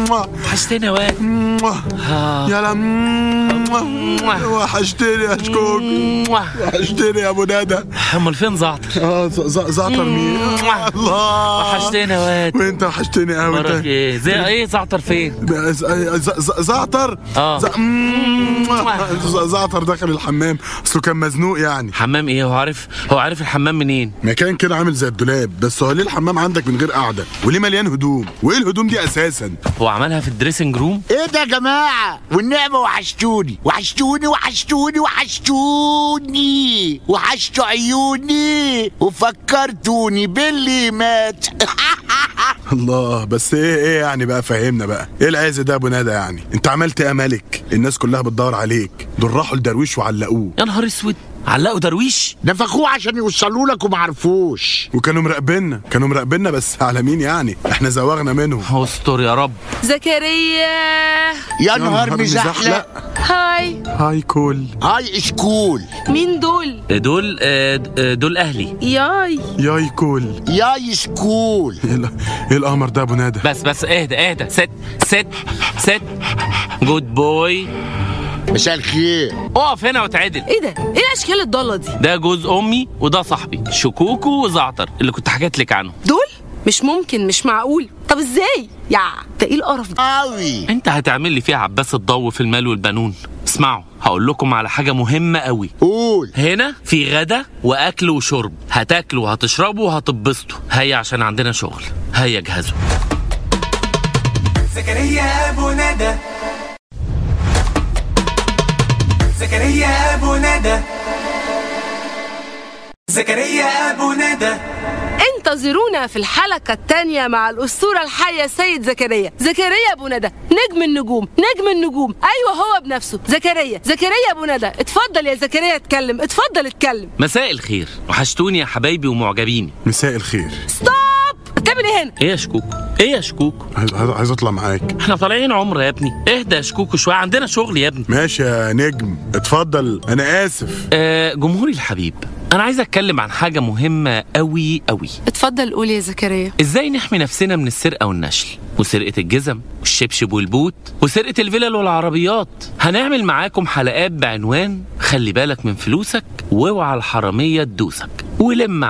وحشتني يا واد آه. يلا وحشتني يا شكوك وحشتني يا ابو ندى امال فين زعتر اه ز- ز- زعتر مين آه، الله وحشتني يا واد وانت وحشتني قوي وراك انت ايه زي ايه زعتر فين ز- ز- ز- زعتر آه. ز- ز- زعتر دخل الحمام اصله كان مزنوق يعني حمام ايه هو عارف هو عارف الحمام منين مكان كده عامل زي الدولاب بس هو ليه الحمام عندك من غير قعده وليه مليان هدوم وايه الهدوم دي اساسا هو عملها في الدريسنج روم ايه ده يا جماعة والنعمة وحشتوني وحشتوني وحشتوني وحشتوني وحشتوا عيوني وفكرتوني باللي مات الله بس ايه ايه يعني بقى فهمنا بقى ايه العز ده يا ابو ندى يعني انت عملت ايه يا ملك الناس كلها بتدور عليك دول راحوا لدرويش وعلقوه يا نهار اسود علقوا درويش نفخوه عشان يوصلوا لك ومعرفوش وكانوا مراقبيننا كانوا مراقبيننا بس على مين يعني احنا زوغنا منهم استر يا رب زكريا يا نهار مزحلق هاي هاي كول هاي سكول مين دول دول آه، آه، دول اهلي ياي ياي كول ياي سكول ايه ال- ايه القمر ده يا ابو ندى بس بس اهدى اهدى ست ست ست جود بوي مساء الخير اقف هنا وتعدل ايه ده ايه الاشكال الضاله دي ده جوز امي وده صاحبي شكوكو وزعتر اللي كنت حكيت لك عنه دول مش ممكن مش معقول طب ازاي يا ده ايه القرف ده قوي انت هتعمل لي فيها عباس الضو في المال والبنون اسمعوا هقول لكم على حاجه مهمه قوي قول هنا في غدا واكل وشرب هتاكلوا وهتشربوا وهتتبسطوا هيا عشان عندنا شغل هيا جهزوا زكريا ابو ندى زكريا ابو ندى زكريا ابو ندى انتظرونا في الحلقة الثانية مع الأسطورة الحية سيد زكريا زكريا أبو ندى نجم النجوم نجم النجوم أيوة هو بنفسه زكريا زكريا أبو ندى اتفضل يا زكريا اتكلم اتفضل اتكلم مساء الخير وحشتوني يا حبايبي ومعجبيني مساء الخير ستوب بتعمل ايه هنا ايه يا شكوكو ايه يا شكوكو عايز, عايز, عايز اطلع معاك احنا طالعين عمره يا ابني اهدى يا شكوكو شويه عندنا شغل يا ابني ماشي يا نجم اتفضل انا اسف آه جمهوري الحبيب انا عايز اتكلم عن حاجه مهمه قوي قوي اتفضل قول يا زكريا ازاي نحمي نفسنا من السرقه والنشل وسرقه الجزم والشبشب والبوت وسرقه الفلل والعربيات هنعمل معاكم حلقات بعنوان خلي بالك من فلوسك واوعى الحراميه تدوسك ولم